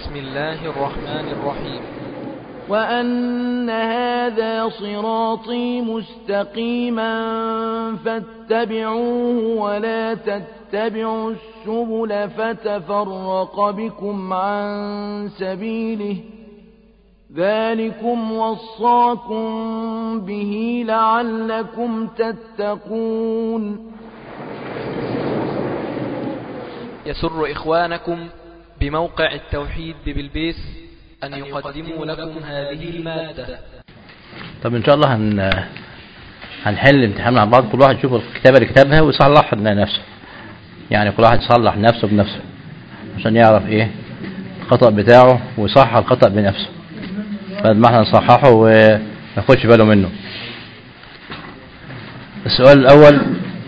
بسم الله الرحمن الرحيم وأن هذا صراطي مستقيما فاتبعوه ولا تتبعوا السبل فتفرق بكم عن سبيله ذلكم وصاكم به لعلكم تتقون يسر إخوانكم بموقع التوحيد ببلبيس أن يقدموا لكم هذه المادة طب ان شاء الله هن... هنحل الامتحان مع بعض كل واحد يشوف الكتابة اللي كتبها ويصلح نفسه يعني كل واحد يصلح نفسه بنفسه عشان يعرف ايه الخطأ بتاعه ويصحح الخطأ بنفسه بعد ما احنا نصححه وما ياخدش باله منه السؤال الأول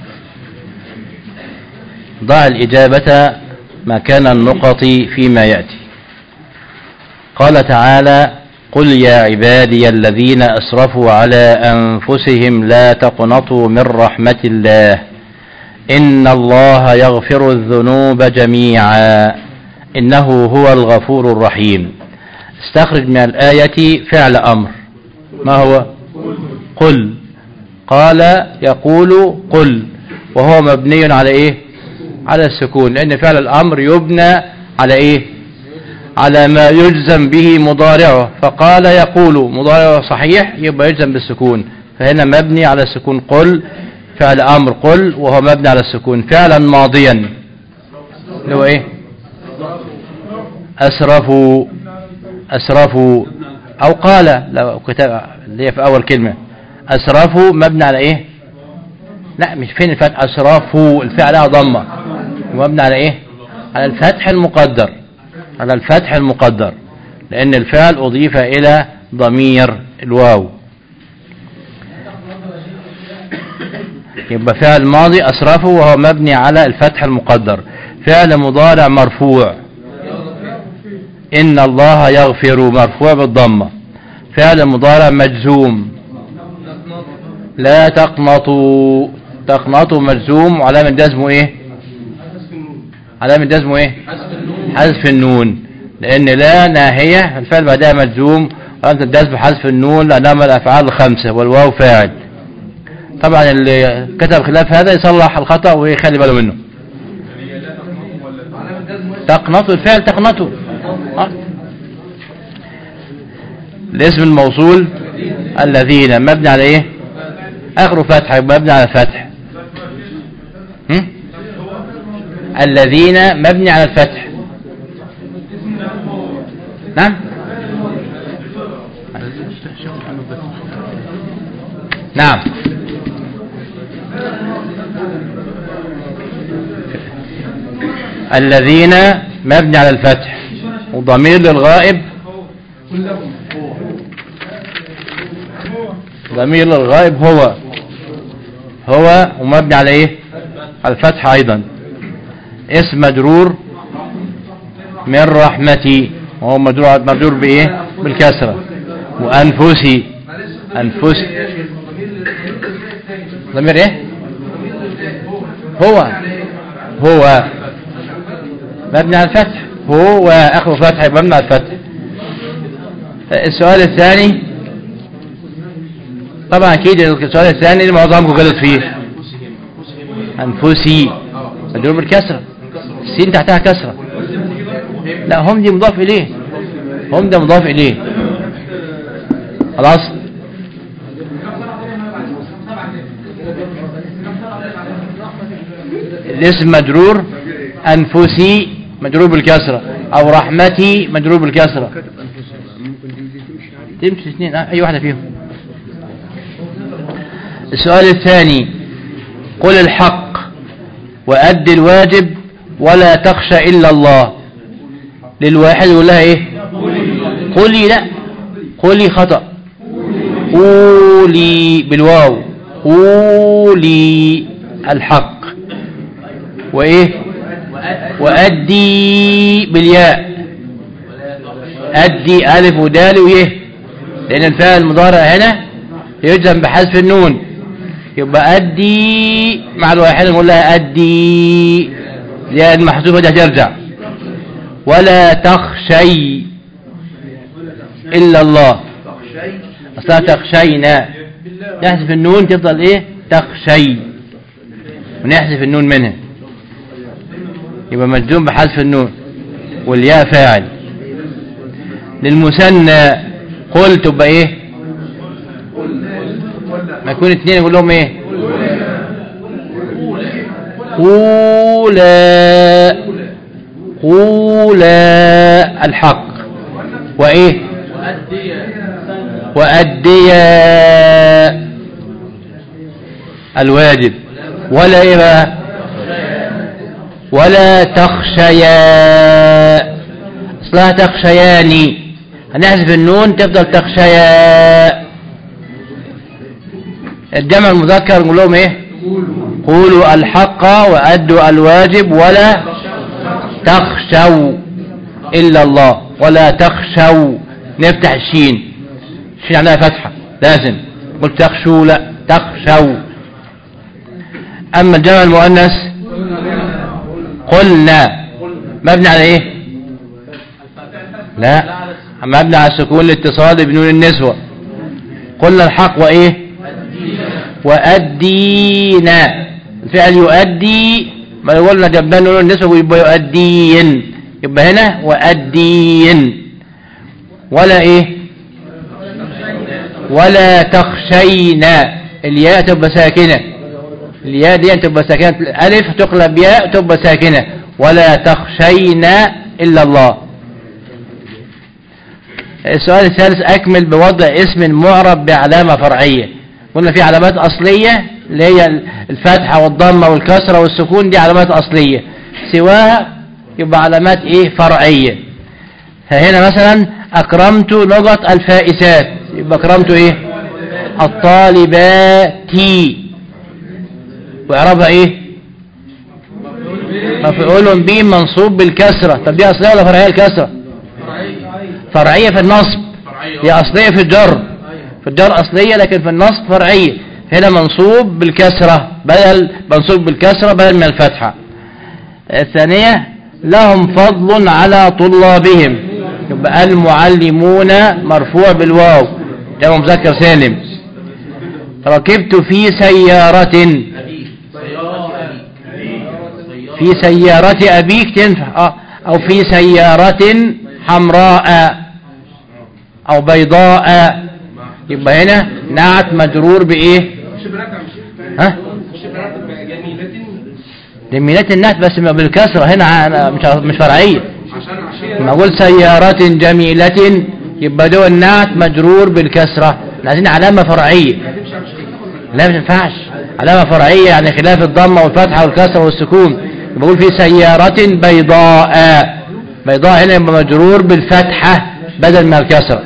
ضع الإجابة مكان النقط فيما يأتي قال تعالى قل يا عبادي الذين أسرفوا على أنفسهم لا تقنطوا من رحمة الله إن الله يغفر الذنوب جميعا إنه هو الغفور الرحيم استخرج من الآية فعل أمر ما هو قل قال يقول قل وهو مبني على إيه على السكون لأن فعل الأمر يبنى على إيه على ما يجزم به مضارعه فقال يقول مضارعه صحيح يبقى يجزم بالسكون فهنا مبني على السكون قل فعل أمر قل وهو مبني على السكون فعلا ماضيا اللي هو إيه أسرفوا أسرفوا أو قال لو كتاب اللي هي في أول كلمة أسرفوا مبني على إيه لا مش فين الفتح أسرفوا الفعل لها ضمة مبني على إيه على الفتح المقدر على الفتح المقدر لأن الفعل أضيف إلى ضمير الواو يبقى فعل ماضي أسرفه وهو مبني على الفتح المقدر فعل مضارع مرفوع إن الله يغفر مرفوع بالضمة فعل مضارع مجزوم لا تقنطوا تقنطوا مجزوم وعلامة جزمه ايه علامة جزمه ايه حذف النون لان لا ناهية الفعل بعدها مجزوم وعلامة الجزم حذف النون لانها من الافعال الخمسة والواو فاعل طبعا اللي كتب خلاف هذا يصلح الخطأ ويخلي باله منه تقنطوا الفعل تقنطوا أه. الاسم الموصول الذين مبني على ايه اخره فتح يبقى مبني على الفتح هم؟ الذين مبني على الفتح نعم نعم الذين مبني على الفتح وضمير للغائب ضمير للغائب هو هو ومبني على ايه على الفتح ايضا اسم مجرور من رحمتي وهو مجرور مجرور بايه بالكسره وانفسي انفسي ضمير ايه هو هو مبني على الفتح هو اخره فتح يبقى مبني على الفتح السؤال الثاني طبعا اكيد السؤال الثاني اللي معظمكم غلط فيه انفسي مجرور بالكسره السين تحتها كسره لا هم دي مضاف اليه هم ده مضاف اليه خلاص الاسم مجرور انفسي مجرور بالكسره او رحمتي مجرور بالكسره تمشي اثنين اي واحده فيهم السؤال الثاني قل الحق وأد الواجب ولا تخشى إلا الله للواحد يقول لها إيه قولي لا قولي خطأ قولي بالواو قولي الحق وإيه وأدي بالياء أدي ألف ودال ويه لأن الفعل المضارع هنا يجزم بحذف النون يبقى أدي مع الواحد نقول لها أدي لأن المحذوفة دي هترجع ولا تخشي إلا الله أصلا تخشينا نحذف النون تفضل إيه تخشي ونحذف النون منها يبقى مجزوم بحذف النون والياء فاعل للمثنى قل تبقى ايه ما يكون اتنين يقول لهم ايه قولا قولا الحق وايه وأديا الواجب ولا ايه بقى ولا تخشيا اصلها تخشياني هنحذف النون تفضل تخشيا الجمع المذكر نقول لهم ايه قولوا الحق وأدوا الواجب ولا تخشوا إلا الله ولا تخشوا نفتح الشين الشين عليها فتحة لازم قلت تخشوا لا تخشوا أما الجمع المؤنث قلنا مبني على ايه لا مبني على السكون الاتصال بنون النسوة قلنا الحق وايه وأدينا الفعل يؤدي ما قلنا جبنا نون النسوة يبقى يؤدين يبقى هنا وأدين ولا ايه ولا تخشينا الياء تبقى ساكنه الياء دي تبقى ساكنة الألف تقلب ياء تبقى ساكنة ولا تخشينا إلا الله السؤال الثالث أكمل بوضع اسم معرب بعلامة فرعية قلنا في علامات أصلية اللي هي الفتحة والضمة والكسرة والسكون دي علامات أصلية سواها يبقى علامات إيه فرعية فهنا مثلا أكرمت نقط الفائسات يبقى أكرمت إيه الطالبات وإعرابها إيه مفعول به منصوب بالكسرة طب دي أصلية ولا فرعية الكسرة فرعية في النصب هي أصلية في الجر في الجر أصلية لكن في النصب فرعية هنا منصوب بالكسرة بدل منصوب بالكسرة بدل من الفتحة الثانية لهم فضل على طلابهم يبقى المعلمون مرفوع بالواو ده مذكر سالم ركبت في سيارة في سيارة أبيك تنفع آه. أو في سيارة حمراء أو بيضاء يبقى هنا نعت مجرور بإيه ها جميلة النعت بس بالكسرة هنا مش مش فرعية لما أقول سيارة جميلة يبقى ده النعت مجرور بالكسرة عايزين علامة فرعية لا ما ينفعش علامة فرعية يعني خلاف الضمة والفتحة والكسرة والسكون بقول في سيارة بيضاء بيضاء هنا يبقى مجرور بالفتحة بدل من الكسرة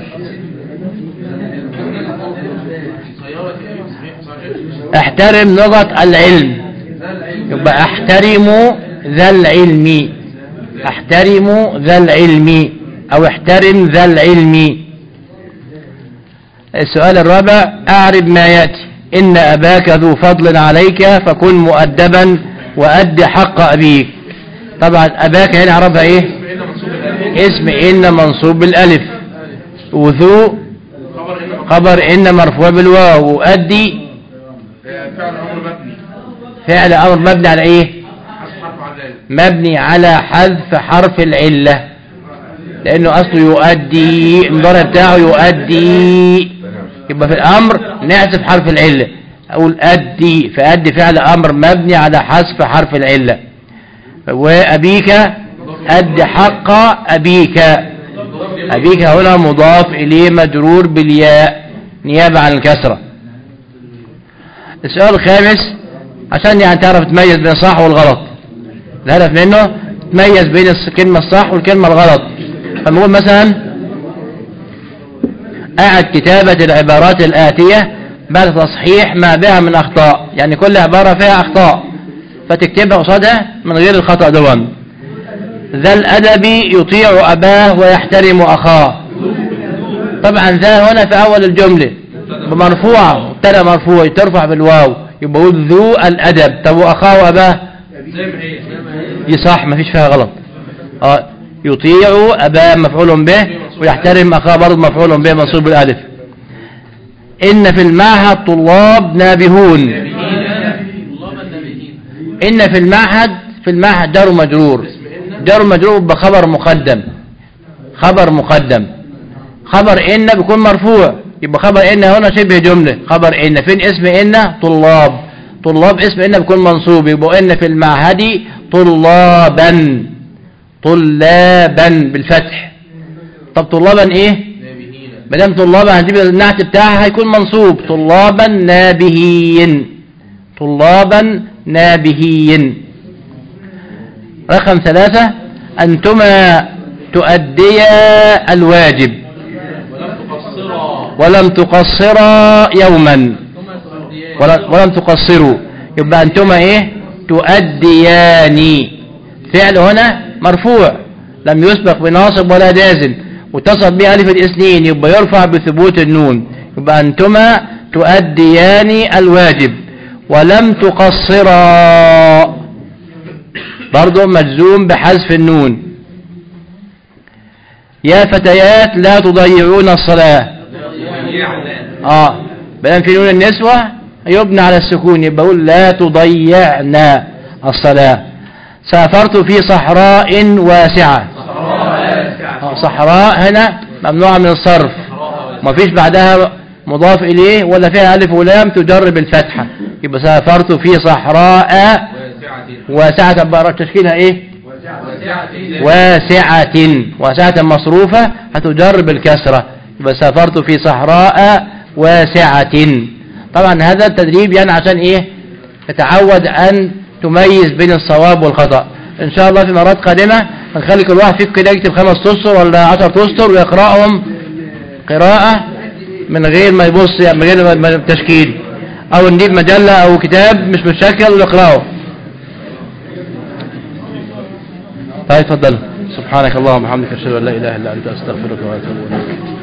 احترم لغة العلم يبقى احترم ذا العلم احترم ذا العلم او احترم ذا العلم السؤال الرابع اعرب ما يأتي ان اباك ذو فضل عليك فكن مؤدبا وأد حق أبيك طبعا أباك هنا عربها إيه اسم إن منصوب بالألف وذو خبر إن مرفوع بالواو وأدي فعل أمر مبني على إيه مبني على حذف حرف العلة لأنه أصله يؤدي المضارع بتاعه يؤدي يبقى في الأمر نحذف حرف العلة أقول أدي فأدي فعل أمر مبني على حذف حرف العلة وأبيك أد حق أبيك أبيك هنا مضاف إليه مجرور بالياء نيابة عن الكسرة السؤال الخامس عشان يعني تعرف تميز بين الصح والغلط الهدف منه تميز بين الكلمة الصح والكلمة الغلط فنقول مثلا أعد كتابة العبارات الآتية بعد تصحيح ما بها من أخطاء يعني كل عبارة فيها أخطاء فتكتبها قصادها من غير الخطأ دون ذا الأدب يطيع أباه ويحترم أخاه طبعا ذا هنا في أول الجملة مرفوعة مبتدا مرفوع ترفع بالواو يبقى يقول ذو الأدب طب وأخاه وأباه دي صح ما فيش فيها غلط اه يطيع أباه مفعول به ويحترم أخاه برضه مفعول به منصوب بالألف إن في المعهد طلاب نابهون إن في المعهد في المعهد جار مجرور جار مجرور بخبر مقدم خبر مقدم خبر إن بيكون مرفوع يبقى خبر إن هنا شبه جملة خبر إن فين اسم إن طلاب طلاب اسم إن بيكون منصوب يبقى إن في المعهد طلابا طلابا بالفتح طب طلابا إيه ما دام طلابا هنجيب النعت بتاعها هيكون منصوب طلابا نابهين طلابا نابهين رقم ثلاثة أنتما تؤديا الواجب ولم تقصرا يوما ولم تقصروا يبقى أنتما إيه تؤديان فعل هنا مرفوع لم يسبق بناصب ولا جازم واتصل به ألف الاثنين يبقى يرفع بثبوت النون يبقى أنتما تؤديان الواجب ولم تقصرا برضه مجزوم بحذف النون يا فتيات لا تضيعون الصلاة اه بلان في نون النسوة يبنى على السكون يبقى يقول لا تضيعنا الصلاة سافرت في صحراء واسعة آه صحراء هنا ممنوعة من الصرف ما فيش بعدها مضاف إليه ولا فيها ألف ولام تجر بالفتحة يبقى سافرت في صحراء واسعة بقى تشكيلها إيه واسعة واسعة مصروفة هتجر بالكسرة يبقى سافرت في صحراء واسعة طبعا هذا التدريب يعني عشان إيه تتعود أن تميز بين الصواب والخطأ إن شاء الله في مرات قادمة هنخلي كل واحد فيكم كده يكتب خمس أسطر ولا عشر أسطر ويقرأهم قراءة من غير ما يبص يعني من غير ما تشكيل أو نجيب مجلة أو كتاب مش متشكل ونقرأه طيب تفضل سبحانك اللهم وبحمدك اشهد ان لا اله الا انت استغفرك واتوب اليك